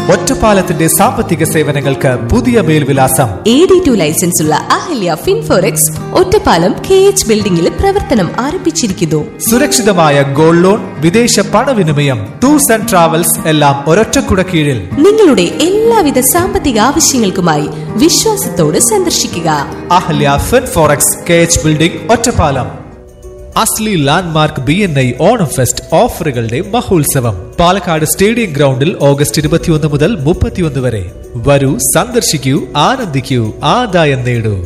ഒറ്റപ്പാലത്തിന്റെ സാമ്പത്തിക സേവനങ്ങൾക്ക് പുതിയ മേൽവിലാസം എ ഡി ടു ലൈസൻസ് ഉള്ള അഹല്യ ഫിൻഫോറെക്സ് ഒറ്റപ്പാലം കെ എച്ച് ബിൽഡിംഗിൽ പ്രവർത്തനം ആരംഭിച്ചിരിക്കുന്നു സുരക്ഷിതമായ ഗോൾഡ് ലോൺ വിദേശ പണവിനിമയം ടൂർസ് ആൻഡ് ട്രാവൽസ് എല്ലാം ഒരൊറ്റക്കുട കീഴിൽ നിങ്ങളുടെ എല്ലാവിധ സാമ്പത്തിക ആവശ്യങ്ങൾക്കുമായി വിശ്വാസത്തോട് സന്ദർശിക്കുക Ahalia Finforex K H building Ottapalam അസ്ലി landmark B N I Onam fest ഓഫറുകളുടെ മഹോത്സവം പാലക്കാട് സ്റ്റേഡിയം ഗ്രൗണ്ടിൽ ഓഗസ്റ്റ് ഇരുപത്തിയൊന്ന് മുതൽ മുപ്പത്തിയൊന്ന് വരെ വരൂ സന്ദർശിക്കൂ ആനന്ദിക്കൂ ആദായം നേടൂ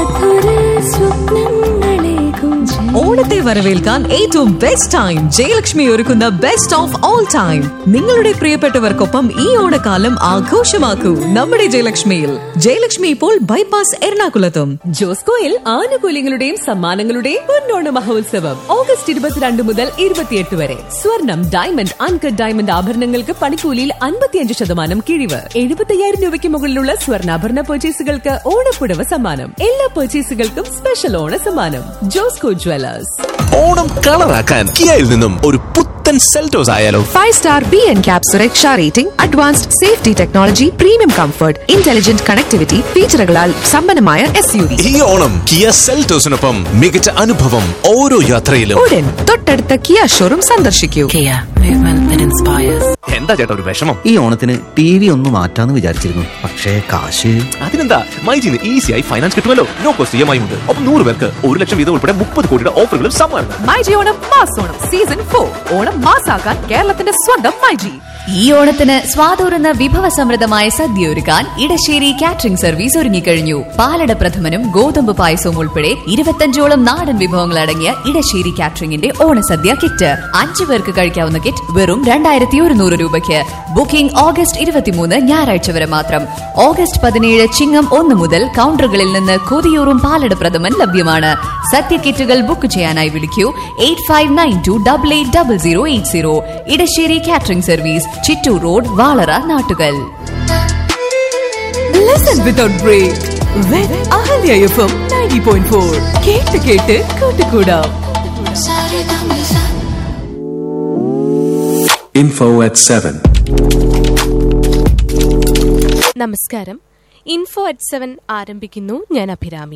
ഓണത്തെ വരവേൽക്കാൻ ഏറ്റവും ബെസ്റ്റ് ടൈം ജയലക്ഷ്മി ഒരുക്കുന്ന ബെസ്റ്റ് ഓഫ് ഓൾ ടൈം നിങ്ങളുടെ പ്രിയപ്പെട്ടവർക്കൊപ്പം ഈ ഓണക്കാലം ആഘോഷമാക്കൂ നമ്മുടെ ജയലക്ഷ്മിയിൽ ജയലക്ഷ്മി ഇപ്പോൾ ബൈപ്പാസ് എറണാകുളത്തും ജോസ്കോയിൽ ആനുകൂല്യങ്ങളുടെയും സമ്മാനങ്ങളുടെയും പൊന്നോണ മഹോത്സവം ഓഗസ്റ്റ് ഇരുപത്തിരണ്ട് മുതൽ ഇരുപത്തിയെട്ട് വരെ സ്വർണം ഡയമണ്ട് അൺകട്ട് ഡയമണ്ട് ആഭരണങ്ങൾക്ക് പണിക്കൂലിയിൽ അൻപത്തിയഞ്ച് ശതമാനം കിഴിവ് എഴുപത്തയ്യായിരം രൂപയ്ക്ക് മുകളിലുള്ള സ്വർണ്ണാഭരണ പർച്ചേസുകൾക്ക് ഓണപ്പുടവ സമ്മാനം എല്ലാ പർച്ചേസുകൾക്കും സ്പെഷ്യൽ ഓണ സമ്മാനം ജോസ്കോ ജ്വല്ലേഴ്സ് ഓണം കളറാക്കാൻ കിയയിൽ നിന്നും ഒരു പുത്തൻ സെൽറ്റോസ് ആയാലോ five star B N cap സുരക്ഷ rating advanced safety technology premium comfort intelligent connectivity ഫീച്ചറുകളാൽ സമ്പന്നമായ എസ് യു വി ഈ ഓണം കിയ സെൽറ്റോസിനൊപ്പം മികച്ച അനുഭവം ഓരോ യാത്രയിലും ഉടൻ തൊട്ടടുത്ത കിയ ഷോറൂം സന്ദർശിക്കൂ എന്താ ചേട്ടാ ഒരു വിഷമം ഈ ഓണത്തിന് ടി വി ഒന്ന് മാറ്റാന്ന് വിചാരിച്ചിരുന്നു പക്ഷേ കാശ് അതിനെന്താ മൈജിന്ന് ഈസിയായി ഫൈനാൻസ് കിട്ടുമല്ലോ no cost E M I ഉണ്ട് ഒപ്പം നൂറ് പേർക്ക് ഒരു ലക്ഷം വീതം ഉൾപ്പെടെ മുപ്പത് കോടിയുടെ ഓഫറുകളും സമ്മാനം myG Onam mass Onam season for Onam മാസാക്കാൻ കേരളത്തിന്റെ സ്വന്തം മൈജി ഈ ഓണത്തിന് സ്വാതൂറുന്ന വിഭവസമൃദ്ധമായ സദ്യ ഒരുക്കാൻ ഇടശ്ശേരി കാറ്ററിംഗ് സർവീസ് ഒരുങ്ങിക്കഴിഞ്ഞു പാലട പ്രഥമനും ഗോതമ്പ് പായസവും ഉൾപ്പെടെ ഇരുപത്തഞ്ചോളം നാടൻ വിഭവങ്ങൾ അടങ്ങിയ ഇടശ്ശേരി കാറ്ററിംഗിന്റെ ഓണസദ്യ കിറ്റ് അഞ്ചു പേർക്ക് കഴിക്കാവുന്ന കിറ്റ് വെറും രണ്ടായിരത്തി ഒരുന്നൂറ് രൂപയ്ക്ക് ബുക്കിംഗ് ഓഗസ്റ്റ് ഇരുപത്തിമൂന്ന് ഞായറാഴ്ച വരെ മാത്രം ഓഗസ്റ്റ് പതിനേഴ് ചിങ്ങം ഒന്ന് മുതൽ കൗണ്ടറുകളിൽ നിന്ന് കൊതിയൂറും പാലട പ്രഥമൻ ലഭ്യമാണ് സദ്യ കിറ്റുകൾ ബുക്ക് ചെയ്യാനായി വിളിക്കൂ eight five nine two double eight double zero eight zero Edasseri catering service Chittur road Valara Nattukal Listen without break with Ahalia F M ninety point four കേട്ട് കേട്ട് കൂട്ടുകൂടാം Info at 7. നമസ്കാരം ഇൻഫോ അറ്റ് സെവൻ ആരംഭിക്കുന്നു ഞാൻ അഭിരാമി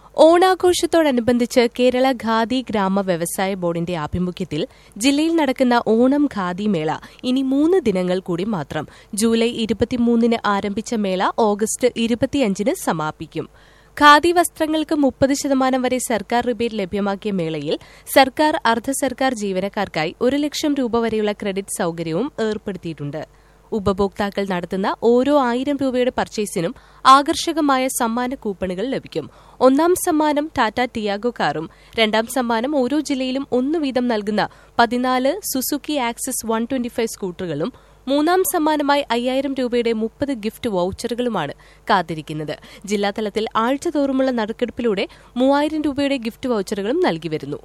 ഓണാഘോഷത്തോടനുബന്ധിച്ച് കേരള ഖാദി ഗ്രാമ വ്യവസായ ബോർഡിന്റെ ആഭിമുഖ്യത്തിൽ ജില്ലയിൽ നടക്കുന്ന ഓണം ഖാദി മേള ഇനി മൂന്ന് ദിനങ്ങൾ കൂടി മാത്രം ജൂലൈ ഇരുപത്തിമൂന്നിന് ആരംഭിച്ച മേള ഓഗസ്റ്റ് ഇരുപത്തിയഞ്ചിന് സമാപിക്കും ഖാദി വസ്ത്രങ്ങൾക്ക് മുപ്പത് ശതമാനം വരെ സർക്കാർ റിബേറ്റ് ലഭ്യമാക്കിയ മേളയിൽ സർക്കാർ അർദ്ധ സർക്കാർ ജീവനക്കാർക്കായി ഒരു ലക്ഷം രൂപ വരെയുള്ള ക്രെഡിറ്റ് സൌകര്യവും ഏർപ്പെടുത്തിയിട്ടുണ്ട് ഉപഭോക്താക്കൾ നടത്തുന്ന ഓരോ ആയിരം രൂപയുടെ പർച്ചേസിനും ആകർഷകമായ സമ്മാന കൂപ്പണുകൾ ലഭിക്കും ഒന്നാം സമ്മാനം ടാറ്റ ടിയാഗോ കാറും രണ്ടാം സമ്മാനം ഓരോ ജില്ലയിലും ഒന്നു വീതം നൽകുന്ന പതിനാല് Suzuki access one twenty five സ്കൂട്ടറുകളും മൂന്നാം സമ്മാനമായി അയ്യായിരം രൂപയുടെ മുപ്പത് ഗിഫ്റ്റ് വൌച്ചറുകളുമാണ് കാത്തിരിക്കുന്നത് ജില്ലാതലത്തിൽ ആഴ്ചതോറുമുള്ള നറുക്കെടുപ്പിലൂടെ മൂവായിരം രൂപയുടെ ഗിഫ്റ്റ് വൌച്ചറുകളും നൽകി വരുന്നു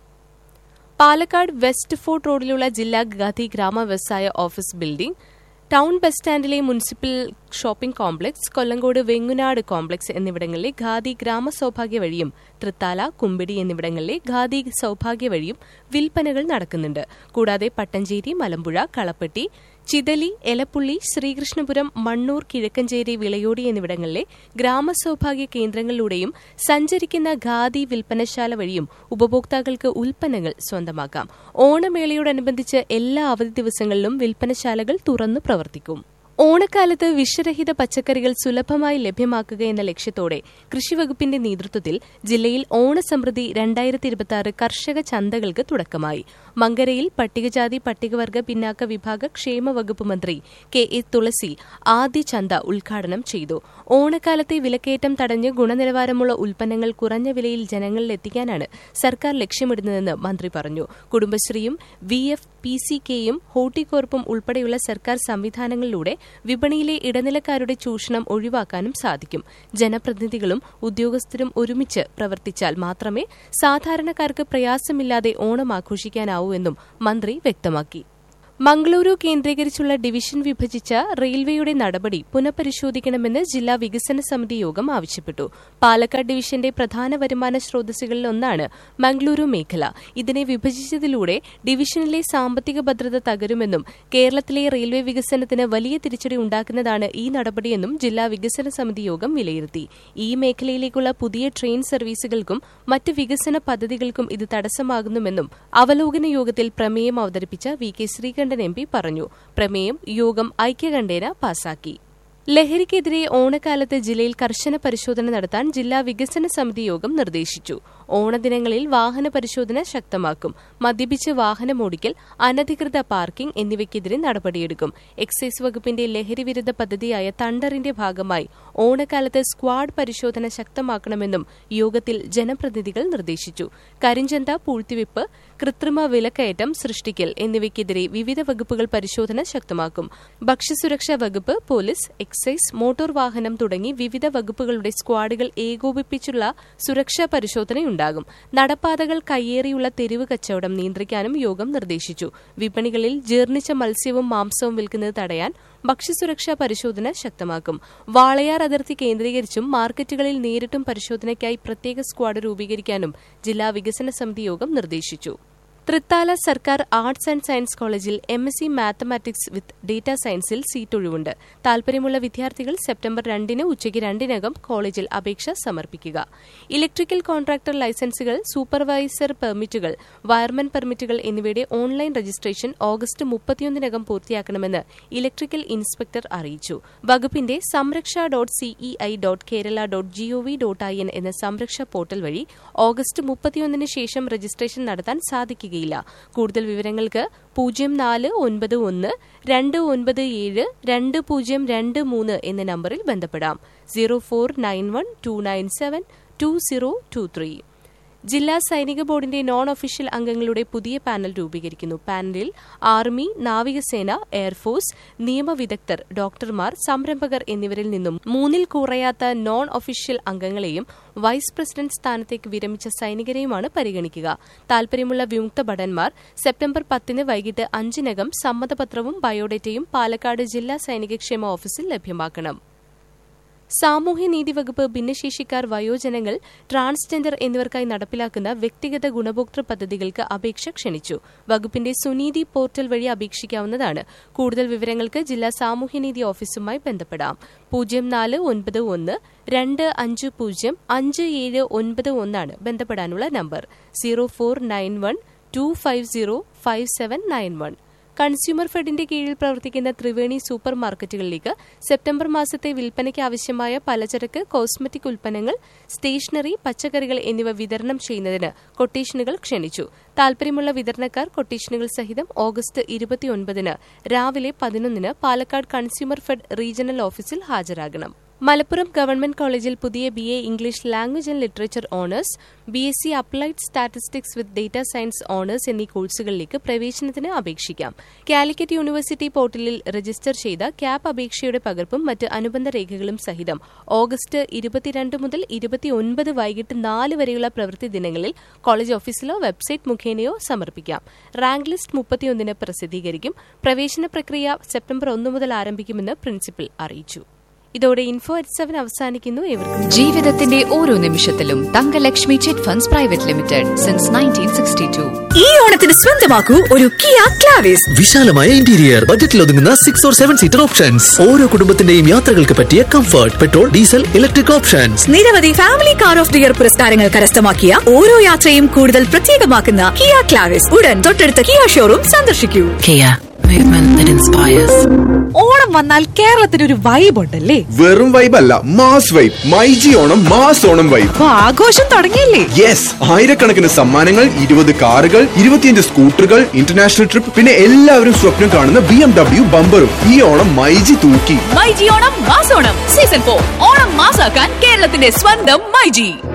പാലക്കാട് വെസ്റ്റ് ഫോർട്ട് റോഡിലുള്ള ജില്ലാ ഖാദി ഗ്രാമ വ്യവസായ ഓഫീസ് ബിൽഡിംഗ് ടൗൺ ബസ് സ്റ്റാൻഡിലെ municipal shopping complex Kollengode Vengunad complex എന്നിവിടങ്ങളിലെ ഖാദി ഗ്രാമ സൗഭാഗ്യ വഴിയും തൃത്താല കുമ്പിടി എന്നിവിടങ്ങളിലെ ഖാദി സൗഭാഗ്യ വഴിയും വിൽപ്പനകൾ നടക്കുന്നുണ്ട് കൂടാതെ പട്ടഞ്ചേരി മലമ്പുഴ കളപ്പെട്ടി ചിതലി എലപ്പുള്ളി ശ്രീകൃഷ്ണപുരം മണ്ണൂർ കിഴക്കഞ്ചേരി വിളയോടി എന്നിവിടങ്ങളിലെ ഗ്രാമസൗഭാഗ്യ കേന്ദ്രങ്ങളിലൂടെയും സഞ്ചരിക്കുന്ന ഖാദി വിൽപ്പനശാല വഴിയും ഉപഭോക്താക്കൾക്ക് ഉൽപ്പന്നങ്ങൾ സ്വന്തമാക്കാം ഓണമേളയോടനുബന്ധിച്ച് എല്ലാ അവധി ദിവസങ്ങളിലും വിൽപ്പനശാലകൾ തുറന്നു പ്രവർത്തിക്കും ഓണക്കാലത്ത് വിഷരഹിത പച്ചക്കറികൾ സുലഭമായി ലഭ്യമാക്കുക എന്ന ലക്ഷ്യത്തോടെ കൃഷിവകുപ്പിന്റെ നേതൃത്വത്തിൽ ജില്ലയിൽ ഓണസമൃദ്ധി രണ്ടായിരത്തി ഇരുപത്തി ആറ് കർഷക ചന്തകൾക്ക് തുടക്കമായി മങ്കരയിൽ പട്ടികജാതി പട്ടികവർഗ പിന്നാക്ക വിഭാഗ ക്ഷേമ വകുപ്പ് മന്ത്രി കെ എ തുളസി ആദ്യ ചന്ത ഉദ്ഘാടനം ചെയ്തു ഓണക്കാലത്തെ വിലക്കയറ്റം തടഞ്ഞ് ഗുണനിലവാരമുള്ള ഉൽപ്പന്നങ്ങൾ കുറഞ്ഞ വിലയിൽ ജനങ്ങളിൽ എത്തിക്കാനാണ് സർക്കാർ ലക്ഷ്യമിടുന്നതെന്ന് മന്ത്രി പറഞ്ഞു കുടുംബശ്രീയും വി എഫ് പി സി കെയും ഹോർട്ടികോർപ്പും ഉൾപ്പെടെയുള്ള സർക്കാർ സംവിധാനങ്ങളിലൂടെ വിപണിയിലെ ഇടനിലക്കാരുടെ ചൂഷണം ഒഴിവാക്കാനും സാധിക്കും ജനപ്രതിനിധികളും ഉദ്യോഗസ്ഥരും ഒരുമിച്ച് പ്രവർത്തിച്ചാൽ മാത്രമേ സാധാരണക്കാർക്ക് പ്രയാസമില്ലാതെ ഓണം ആഘോഷിക്കാനാവൂ എന്നും മന്ത്രി വ്യക്തമാക്കി മംഗളൂരു കേന്ദ്രീകരിച്ചുള്ള ഡിവിഷൻ വിഭജിച്ച റെയിൽവേയുടെ നടപടി പുനഃപരിശോധിക്കണമെന്ന് ജില്ലാ വികസന സമിതി യോഗം ആവശ്യപ്പെട്ടു പാലക്കാട് ഡിവിഷന്റെ പ്രധാന വരുമാന സ്രോതസ്സുകളിലൊന്നാണ് മംഗളൂരു മേഖല ഇതിനെ വിഭജിച്ചതിലൂടെ ഡിവിഷനിലെ സാമ്പത്തിക ഭദ്രത തകരുമെന്നും കേരളത്തിലെ റെയിൽവേ വികസനത്തിന് വലിയ തിരിച്ചടി ഉണ്ടാക്കുന്നതാണ് ഈ നടപടിയെന്നും ജില്ലാ വികസന സമിതി യോഗം വിലയിരുത്തി ഈ മേഖലയിലേക്കുള്ള പുതിയ ട്രെയിൻ സർവീസുകൾക്കും മറ്റ് വികസന പദ്ധതികൾക്കും ഇത് തടസ്സമാകുന്നുവെന്നും അവലോകന യോഗത്തിൽ പ്രമേയം അവതരിപ്പിച്ച V K Sreekandan M P പറഞ്ഞു പ്രമേയം യോഗം ഐക്യകണ്ഠേന പാസാക്കി ലഹരിക്കെതിരെ ഓണക്കാലത്ത് ജില്ലയിൽ കർശന പരിശോധന നടത്താൻ ജില്ലാ വികസന സമിതി യോഗം നിർദ്ദേശിച്ചു ഓണദിനങ്ങളിൽ വാഹന പരിശോധന ശക്തമാക്കും മദ്യപിച്ച് വാഹനമോടിക്കൽ അനധികൃത പാർക്കിംഗ് എന്നിവയ്ക്കെതിരെ നടപടിയെടുക്കും എക്സൈസ് വകുപ്പിന്റെ ലഹരി വിരുദ്ധ പദ്ധതിയായ തണ്ടറിന്റെ ഭാഗമായി ഓണക്കാലത്ത് സ്ക്വാഡ് പരിശോധന ശക്തമാക്കണമെന്നും യോഗത്തിൽ ജനപ്രതിനിധികൾ നിർദ്ദേശിച്ചു കരിഞ്ചന്ത പൂഴ്ത്തിവെപ്പ് കൃത്രിമ വിലക്കയറ്റം സൃഷ്ടിക്കൽ എന്നിവയ്ക്കെതിരെ വിവിധ വകുപ്പുകൾ പരിശോധന ശക്തമാക്കും ഭക്ഷ്യസുരക്ഷാ വകുപ്പ് പോലീസ് എക്സൈസ് മോട്ടോർ വാഹനം തുടങ്ങി വിവിധ വകുപ്പുകളുടെ സ്ക്വാഡുകൾ ഏകോപിപ്പിച്ചുള്ള സുരക്ഷാ പരിശോധനയുണ്ടാകും നടപ്പാതകൾ കയ്യേറിയുള്ള തെരുവ് കച്ചവടം നിയന്ത്രിക്കാനും യോഗം നിർദ്ദേശിച്ചു വിപണികളിൽ ജീർണിച്ച മത്സ്യവും മാംസവും വിൽക്കുന്നത് തടയാൻ ഭക്ഷ്യസുരക്ഷാ പരിശോധന ശക്തമാക്കും വാളയാർ അതിർത്തി കേന്ദ്രീകരിച്ചും മാർക്കറ്റുകളിൽ നേരിട്ടും പരിശോധനയ്ക്കായി പ്രത്യേക സ്ക്വാഡ് രൂപീകരിക്കാനും ജില്ലാ വികസന സമിതി യോഗം നിർദ്ദേശിച്ചു തൃത്താല സർക്കാർ ആർട്സ് ആൻഡ് സയൻസ് കോളേജിൽ M S C mathematics with data സയൻസിൽ സീറ്റ് ഒഴിവുണ്ട് താൽപര്യമുള്ള വിദ്യാർത്ഥികൾ സെപ്റ്റംബർ രണ്ടിന് ഉച്ചയ്ക്ക് രണ്ടിനകം കോളേജിൽ അപേക്ഷ സമർപ്പിക്കുക ഇലക്ട്രിക്കൽ കോൺട്രാക്ടർ ലൈസൻസുകൾ സൂപ്പർവൈസർ പെർമിറ്റുകൾ വയർമാൻ പെർമിറ്റുകൾ എന്നിവയുടെ ഓൺലൈൻ രജിസ്ട്രേഷൻ ഓഗസ്റ്റ് മുപ്പത്തിയൊന്നിനകം പൂർത്തിയാക്കണമെന്ന് ഇലക്ട്രിക്കൽ ഇൻസ്പെക്ടർ അറിയിച്ചു വകുപ്പിന്റെ Samraksha dot C E I dot Kerala dot G O V dot I N എന്ന സംരക്ഷ പോർട്ടൽ വഴി ഓഗസ്റ്റ് മുപ്പത്തിയൊന്നിന് ശേഷം രജിസ്ട്രേഷൻ നടത്താൻ സാധിക്കുകയില്ല കൂടുതൽ വിവരങ്ങൾക്ക് പൂജ്യം നാല് ഒൻപത് ഒന്ന് രണ്ട് ഒൻപത് ഏഴ് രണ്ട് പൂജ്യം രണ്ട് മൂന്ന് എന്ന നമ്പറിൽ ബന്ധപ്പെടാം zero four nine one two nine seven two zero two three ജില്ലാ സൈനിക ബോർഡിന്റെ നോൺ ഒഫീഷ്യൽ അംഗങ്ങളുടെ പുതിയ പാനൽ രൂപീകരിക്കുന്നു പാനലിൽ ആർമി നാവികസേന എയർഫോഴ്സ് നിയമവിദഗ്ധർ ഡോക്ടർമാർ സംരംഭകർ എന്നിവരിൽ നിന്നും മൂന്നിൽ കുറയാത്ത നോൺ ഒഫീഷ്യൽ അംഗങ്ങളെയും വൈസ് പ്രസിഡന്റ് സ്ഥാനത്തേക്ക് വിരമിച്ച സൈനികരെയുമാണ് പരിഗണിക്കുക താൽപര്യമുള്ള വിമുക്ത ഭടന്മാർ സെപ്റ്റംബർ പത്തിന് വൈകിട്ട് അഞ്ചിനകം സമ്മതപത്രവും ബയോഡേറ്റയും പാലക്കാട് ജില്ലാ സൈനികക്ഷേമ ഓഫീസിൽ ലഭ്യമാക്കണം സാമൂഹ്യനീതി വകുപ്പ് ഭിന്നശേഷിക്കാർ വയോജനങ്ങൾ ട്രാൻസ്ജെൻഡർ എന്നിവർക്കായി നടപ്പിലാക്കുന്ന വ്യക്തിഗത ഗുണഭോക്തൃ പദ്ധതികൾക്ക് അപേക്ഷ ക്ഷണിച്ചു വകുപ്പിന്റെ സുനീതി പോർട്ടൽ വഴി അപേക്ഷിക്കാവുന്നതാണ് കൂടുതൽ വിവരങ്ങൾക്ക് ജില്ലാ സാമൂഹ്യനീതി ഓഫീസുമായി ബന്ധപ്പെടാം പൂജ്യം നാല് ഒൻപത് ഒന്ന് രണ്ട് അഞ്ച് പൂജ്യം അഞ്ച് ഏഴ് ഒൻപത് ഒന്നാണ് ബന്ധപ്പെടാനുള്ള നമ്പർ zero four nine one two five zero five seven nine one consumer ഫെഡിന്റെ കീഴിൽ പ്രവർത്തിക്കുന്ന ത്രിവേണി സൂപ്പർ മാർക്കറ്റുകളിലേക്ക് സെപ്റ്റംബർ മാസത്തെ വിൽപ്പനയ്ക്ക് ആവശ്യമായ പലചരക്ക് കോസ്മെറ്റിക് ഉൽപ്പന്നങ്ങൾ സ്റ്റേഷനറി പച്ചക്കറികൾ എന്നിവ വിതരണം ചെയ്യുന്നതിന് കൊട്ടേഷനുകൾ ക്ഷണിച്ചു താൽപര്യമുള്ള വിതരണക്കാർ കൊട്ടേഷനുകൾ സഹിതം ഓഗസ്റ്റ് ഇരുപത്തിയൊൻപതിന് രാവിലെ പതിനൊന്നിന് പാലക്കാട് കൺസ്യൂമർ ഫെഡ് റീജിയണൽ ഓഫീസിൽ ഹാജരാകണം മലപ്പുറം ഗവൺമെന്റ് കോളേജിൽ പുതിയ B A English language and literature honours B S C applied statistics with data science honours എന്നീ കോഴ്സുകളിലേക്ക് പ്രവേശനത്തിന് അപേക്ഷിക്കാം കാലിക്കറ്റ് യൂണിവേഴ്സിറ്റി പോർട്ടലിൽ രജിസ്റ്റർ ചെയ്ത ക്യാപ് അപേക്ഷയുടെ പകർപ്പും മറ്റ് അനുബന്ധ രേഖകളും സഹിതം ഓഗസ്റ്റ് ഇരുപത്തിരണ്ട് മുതൽ ഇരുപത്തിയൊൻപത് വൈകിട്ട് നാല് വരെയുള്ള പ്രവൃത്തി ദിനങ്ങളിൽ കോളേജ് ഓഫീസിലോ വെബ്സൈറ്റ് മുഖേനയോ സമർപ്പിക്കാം റാങ്ക് ലിസ്റ്റ് മുപ്പത്തിയൊന്നിന് പ്രസിദ്ധീകരിക്കും പ്രവേശന പ്രക്രിയ സെപ്റ്റംബർ ഒന്ന് മുതൽ ആരംഭിക്കുമെന്ന് പ്രിൻസിപ്പൽ അറിയിച്ചു ഇതോടെ ഇൻഫോ അറ്റ് സെവൻ അവസാനിക്കുന്നു ഏവർക്കും ജീവിതത്തിന്റെ ഓരോ നിമിഷത്തിലും Thangalakshmi chit funds private limited since nineteen sixty two ഈ ഓണത്തിന് സ്വന്തമാക്കൂ ഒരു കിയ ക്ലാവിസ് വിശാലമായ ഇന്റീരിയർ ബജറ്റിൽ ഒതുങ്ങുന്ന six or seven seater options ഓരോ കുടുംബത്തിന്റെയും യാത്രകൾക്ക് പറ്റിയ comfort petrol diesel electric options നിരവധി family car of the year പുരസ്കാരങ്ങൾ കരസ്ഥമാക്കിയ ഓരോ യാത്രയും കൂടുതൽ പ്രത്യേകമാക്കുന്ന കിയ ക്ലാവിസ് ഉടൻ തൊട്ടടുത്ത കിയ ഷോറൂം സന്ദർശിക്കൂ Kia, movement that inspires. Onam വന്നാൽ കേരളത്തിന് ഒരു വൈബ് ഉണ്ടല്ലേ വെറും വൈബ് അല്ല mass vibe myG Onam mass Onam vibe അപ്പൊ ആഘോഷം തുടങ്ങിയില്ലേ യെസ് ആയിരക്കണക്കിന് സമ്മാനങ്ങൾ ഇരുപത് കാറുകൾ ഇരുപത്തിയഞ്ച് സ്കൂട്ടറുകൾ ഇന്റർനാഷണൽ ട്രിപ്പ് പിന്നെ എല്ലാവരും സ്വപ്നം കാണുന്ന ബി എം ഡബ്ല്യു ബമ്പറും ഈ ഓണം മൈജി തൂക്കി മൈജി ഓണം മാസോണം സീസൺ ഫോർ ഓണം മാസാക്കാൻ കേരളത്തിന്റെ സ്വന്തം മൈജി